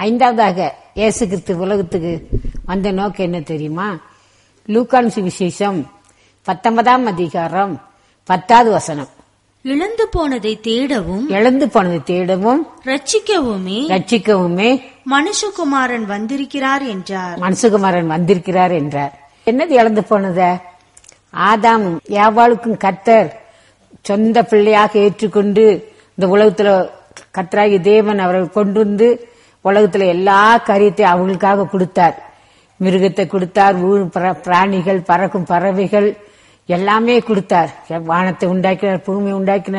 ஐந்தாவதாக இயேசு கிறிஸ்து உலகத்துக்கு வந்த நோக்கம் என்ன தெரியுமா லூக்கான் சுவிசேஷம் பத்தொன்பதாம் அதிகாரம் பத்தாவது வசனம் இழந்து போனதை தேடவும் இழந்து போனதை தேடவும் ரட்சிக்கவுமே ரட்சிக்கவுமே மனுஷகுமாரன் வந்திருக்கிறார் என்றார் மனசுகுமாரன் வந்திருக்கிறார் என்றார் என்னது இழந்து போனத ஆதாமும் யாவாளுக்கும் கத்தர் சொந்த பிள்ளையாக ஏற்றுக்கொண்டு இந்த உலகத்துல கத்தராகி தேவன் அவர்கள் கொண்டு வந்து உலகத்துல எல்லா காரியத்தையும் அவங்களுக்காக கொடுத்தார் மிருகத்தை கொடுத்தார் ஊர் பிர- பிராணிகள் பறக்கும் பறவைகள் எல்லாமே கொடுத்தார் வானத்தை உண்டாக்கினார் பூமியை உண்டாக்கினார்